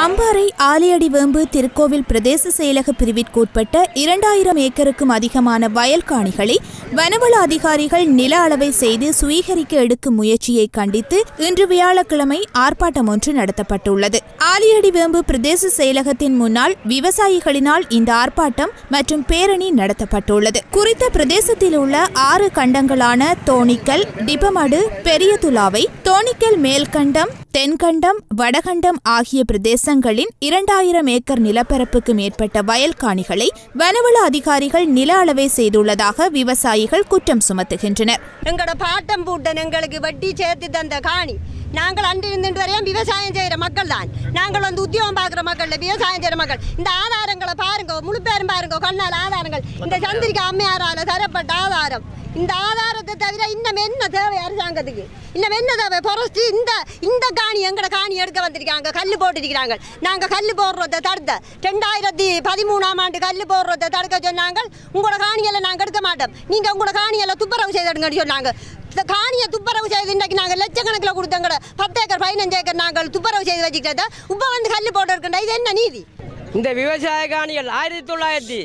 அம்பாறை ஆலியடி வேம்பு திருக்கோவில் பிரதேச செயலக பிரிவிற்குட்பட்ட இரண்டாயிரம் ஏக்கருக்கும் அதிகமான வயல் காணிகளை வனவள அதிகாரிகள் நில அளவை செய்து சுவீகரிக்க எடுக்கும் முயற்சியை கண்டித்து இன்று வியாழக்கிழமை ஆர்ப்பாட்டம் ஒன்று நடத்தப்பட்டுள்ளது ஆலியடி வேம்பு பிரதேச செயலகத்தின் முன்னால் விவசாயிகளினால் இந்த ஆர்ப்பாட்டம் மற்றும் பேரணி நடத்தப்பட்டுள்ளது குறித்த பிரதேசத்தில் உள்ள ஆறு கண்டங்களான தோணிக்கல் டிபமடு பெரியதுலாவை தோணிக்கல் மேல்கண்டம் தென்கண்டம் வடகண்டம் ஆகிய பிரதேசங்களின் இரண்டாயிரம் ஏக்கர் நிலப்பரப்புக்கு மேற்பட்ட வயல் காணிகளை வனவள அதிகாரிகள் நில அளவை செய்துள்ளதாக விவசாயிகள் குற்றம் சுமத்துகின்றனர் எங்களோட பாட்டம் பூட்டன் எங்களுக்கு வட்டி சேர்த்து தந்த காணி நாங்கள் அன்று இருந்துட்டு வரையும் விவசாயம் செய்கிற மக்கள் தான் நாங்கள் வந்து உத்தியோகம் பார்க்குற மக்கள் இல்ல, விவசாயம் செய்கிற மக்கள் இந்த ஆதாரங்களை பாருங்க முழு பேரும் பாருங்க கண்ணால் ஆதாரங்கள் இந்த சந்திரிகா அம்மையாரால தரப்பட்ட ஆதாரம் இந்த ஆதாரத்தை தவிர இன்னும் என்ன தேவை அரசாங்கத்துக்கு இன்னும் என்ன தேவை பொறஸ்ட் இந்த இந்த காணி எங்கட காணி எடுக்க வந்திருக்காங்க கல் போட்டுருக்கிறாங்க நாங்கள் கல் போடுறதை தடுத்த ரெண்டாயிரத்தி பதிமூணாம் ஆண்டு கல் போடுறதை தடுக்க சொன்னாங்க உங்களோட காணியெல்லாம் நாங்கள் எடுக்க மாட்டோம் நீங்கள் உங்களோட காணியெல்லாம் துப்புரவு செய்திடுங்கன்னு சொன்னாங்க இந்த காணியை துப்புரவு செய்து இன்றைக்கு நாங்கள் லட்சக்கணக்கில் கொடுத்தங்கட பத்து ஏக்கர் பதினஞ்சு ஏக்கர் நாங்கள் துப்புரவு செய்து வச்சுக்கிறத இப்போ வந்து கல் போட்டு இருக்கின்ற இது என்ன நீதி இந்த விவசாய காணிகள் ஆயிரத்தி தொள்ளாயிரத்தி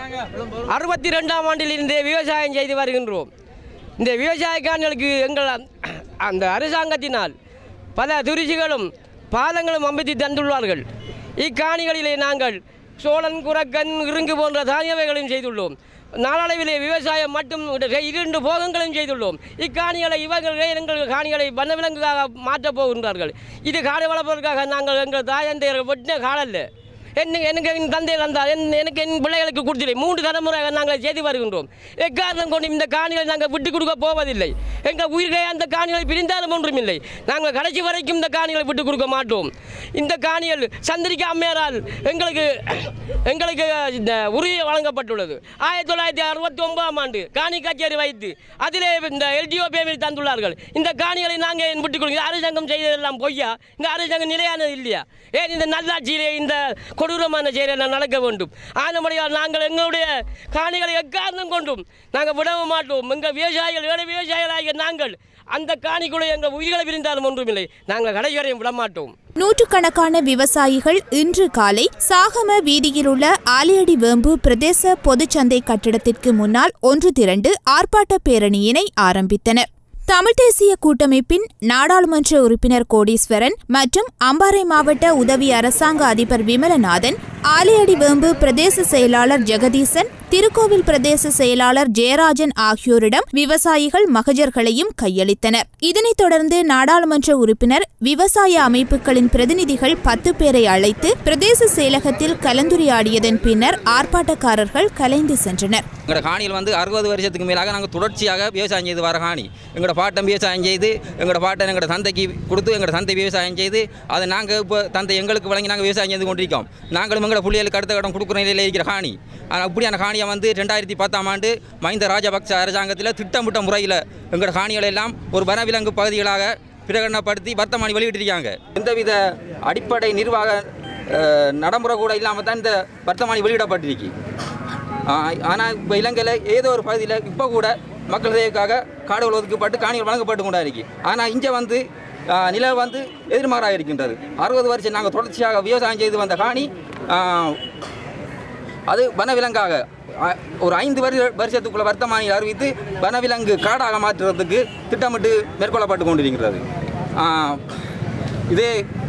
அறுபத்தி ரெண்டாம் ஆண்டிலிருந்து விவசாயம் செய்து வருகின்றோம் இந்த விவசாய காணிகளுக்கு எங்கள் அந்த அரசாங்கத்தினால் பல துரிசிகளும் பாலங்களும் அமைத்து தந்துள்ளார்கள் இக்காணிகளிலே நாங்கள் சோழன் குரக்கன் இருங்கு போன்ற தானியவைகளையும் செய்துள்ளோம் நாளடைவிலே விவசாயம் மட்டும் இரண்டு போகங்களும் செய்துள்ளோம் இக்காணிகளை இவர்கள் எங்கள் காணிகளை வனவிலங்குக்காக மாற்றப் போகின்றார்கள் இது காடு வளர்ப்பதற்காக நாங்கள் எங்கள் தாயந்தையர்கள் வெட்டின காலல்ல என்ன எனக்கு என் தந்தை வந்தால் என் எனக்கு என் பிள்ளைகளுக்கு கொடுத்தில்லை மூன்று தலைமுறையாக நாங்கள் செய்து வருகின்றோம் எக்காரணம் கொண்டு இந்த காணிகளை நாங்கள் விட்டு கொடுக்க போவதில்லை எங்கள் உயிர்களை அந்த காணிகளை பிரிந்தாலும் ஒன்றுமில்லை நாங்கள் கடைசி வரைக்கும் இந்த காணிகளை விட்டு கொடுக்க மாட்டோம் இந்த காணிகள் சந்திரிகா அம்மையாரால் எங்களுக்கு எங்களுக்கு இந்த உறுதி வழங்கப்பட்டுள்ளது ஆயிரத்தி தொள்ளாயிரத்தி அறுபத்தி ஒன்பதாம் ஆண்டு காணி கச்சேரி வைத்து அதிலே இந்த எல்டிஓ பேமில் தந்துள்ளார்கள் இந்த காணிகளை நாங்கள் ஏன் விட்டுக் கொடுங்க அரசாங்கம் செய்ததெல்லாம் பொய்யா இந்த அரசாங்கம் நிலையானது இல்லையா ஏன் இந்த நல்லாட்சியிலே இந்த கொடூரமான செயலெல்லாம் நடக்க வேண்டும் ஆனபடியால் நாங்கள் எங்களுடைய காணிகளை எக்காரணம் கொண்டும் நாங்கள் விடவும் மாட்டோம் எங்கள் விவசாயிகள் ஏழை விவசாயிகளாகிய நாங்கள் அந்த காணிக்குள்ளே எங்கள் உயிர்களை பிரிந்தாலும் ஒன்றுமில்லை நாங்கள் கடைசி வரையும் விட மாட்டோம் நூற்றுக்கணக்கான விவசாயிகள் இன்று காலை சாகம வீதியில் உள்ள ஆலியடி வேம்பு பிரதேச பொதுச்சந்தை கட்டிடத்திற்கு முன்னால் ஒன்று திரண்டு ஆர்ப்பாட்ட பேரணியினை ஆரம்பித்தனர் தமிழ் தேசிய கூட்டமைப்பின் நாடாளுமன்ற உறுப்பினர் கோடீஸ்வரன் மற்றும் அம்பாறை மாவட்ட உதவி அரசாங்க அதிபர் விமலநாதன் ஆலியடி வேம்பு பிரதேச செயலாளர் ஜெகதீசன் திருக்கோவில் பிரதேச செயலாளர் ஜெயராஜன் ஆகியோரிடம் விவசாயிகள் மகஜர்களையும் கையளித்தனர் இதனைத் தொடர்ந்து நாடாளுமன்ற உறுப்பினர் விவசாய அமைப்புகளின் பிரதிநிதிகள் பத்து பேரை அழைத்து பிரதேச செயலகத்தில் கலந்துரையாடியதன் பின்னர் ஆர்ப்பாட்டக்காரர்கள் கலைந்து சென்றனர் எங்களோட காணியில் வந்து அறுபது வருஷத்துக்கு மேலாக நாங்கள் தொடர்ச்சியாக விவசாயம் செய்து வர காணி எங்களோட பாட்டம் விவசாயம் செய்து எங்களோட பாட்டன் எங்களோட தந்தைக்கு கொடுத்து எங்களோட தந்தை விவசாயம் செய்து அதை நாங்கள் இப்போ தந்தை எங்களுக்கு வழங்கி நாங்கள் விவசாயம் செய்து கொண்டிருக்கோம் நாங்களும் எங்களோட புள்ளிகளுக்கு அடுத்த கடன் கொடுக்குற நிலையில் இருக்கிற காணி ஆனால் அப்படியான காணியை வந்து ரெண்டாயிரத்தி பத்தாம் ஆண்டு மஹிந்த ராஜபக்ச அரசாங்கத்தில் திட்டமிட்ட முறையில் எங்களோட காணிகளை எல்லாம் ஒரு வனவிலங்கு பகுதிகளாக பிரகடனப்படுத்தி வர்த்தமானி வெளியிட்டிருக்காங்க எந்தவித அடிப்படை நிர்வாக அஹ், நடைமுறை கூட இல்லாமல் தான் இந்த வர்த்தமானி வெளியிடப்பட்டிருக்கு ஆனால் இப்போ இலங்கையில் ஏதோ ஒரு பகுதியில் இப்போ கூட மக்கள் தேவைக்காக காடுகள் ஒதுக்கப்பட்டு காணிகள் வழங்கப்பட்டு கொண்டா இருக்கு ஆனால் இங்கே வந்து ஆ, நில வந்து எதிர்மாறாக இருக்கின்றது அறுபது வருஷம் நாங்கள் தொடர்ச்சியாக விவசாயம் செய்து வந்த காணி ஆ, அது வனவிலங்காக ஆ, ஒரு ஐந்து வருஷ வருஷத்துக்குள்ள வர்த்தமானியில் அறிவித்து வனவிலங்கு காடாக மாற்றுறதுக்கு திட்டமிட்டு மேற்கொள்ளப்பட்டு கொண்டிருக்கிறது ஆ, இது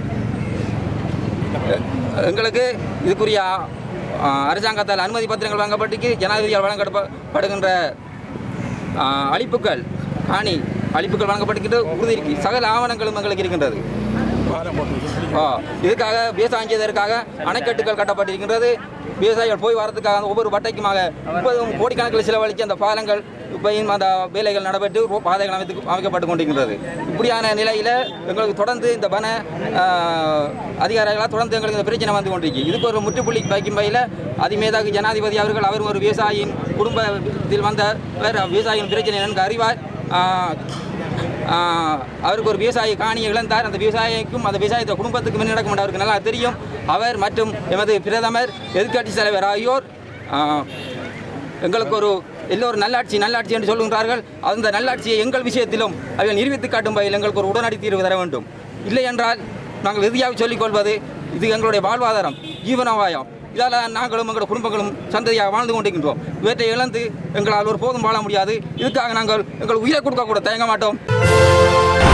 எங்களுக்கு இதுக்குரிய ஆ, அரசாங்கத்தால் அனுமதி பத்திரங்கள் வழங்கப்பட்டு ஜனாதிபதியால் வழங்கப்படுகின்ற ஆ, அளிப்புகள் காணி அளிப்புகள் வழங்கப்பட்டுக்கிட்டு உறுதி இருக்கு சகல ஆவணங்களும் எங்களுக்கு இருக்கின்றது ஆ, இதுக்காக விவசாயம் செய்வதற்காக அணைக்கட்டுகள் கட்டப்பட்டிருக்கின்றது விவசாயிகள் போய் வரதுக்காக ஒவ்வொரு வட்டைக்குமாக முப்பது கோடிக்கணக்கில் செலவழித்து அந்த பாலங்கள் இப்பயும் அந்த வேலைகள் நடைபெற்று ரோ- பாதைகள் அமைத்து அமைக்கப்பட்டு கொண்டிருக்கின்றது இப்படியான நிலையில் எங்களுக்கு தொடர்ந்து இந்த வன ஆ, அதிகாரிகளாக தொடர்ந்து எங்களுக்கு இந்த பிரச்சனை வந்து கொண்டிருக்கு இதுக்கு ஒரு முற்றுப்புள்ளி வைக்கும் வகையில் அதிமேதாகு ஜனாதிபதி அவர்கள் அவர் ஒரு விவசாயியின் குடும்பத்தில் வந்த வேறு விவசாயியின் பிரச்சனை நன்கு அறிவார் ஆ, ஆ, அவருக்கு ஒரு விவசாய காணியை இழந்தார் அந்த விவசாயிக்கும் அந்த விவசாயத்தை குடும்பத்துக்கு முன் நடக்கும் என்று அவருக்கு நல்லா தெரியும் அவர் மற்றும் எமது பிரதமர் எதிர்க்கட்சி தலைவர் ஆகியோர் ஆ, எங்களுக்கு ஒரு எல்லோரும் நல்லாட்சி நல்லாட்சி என்று சொல்லுகிறார்கள் அந்த நல்லாட்சியை எங்கள் விஷயத்திலும் அவர்கள் நிரூபித்து காட்டும் வகையில் எங்களுக்கு ஒரு உடனடி தீர்வு தர வேண்டும் இல்லை என்றால் நாங்கள் இறுதியாக சொல்லிக்கொள்வது இது எங்களுடைய வாழ்வாதாரம் ஜீவனோபாயம் இதால் நாங்களும் எங்களோட குடும்பங்களும் சந்ததியாக வாழ்ந்து கொண்டிருக்கின்றோம் இவற்றை இழந்து எங்களால் ஒரு போதும் வாழ முடியாது இதுக்காக நாங்கள் எங்கள் உயிரை கொடுக்க கூட தயங்க மாட்டோம்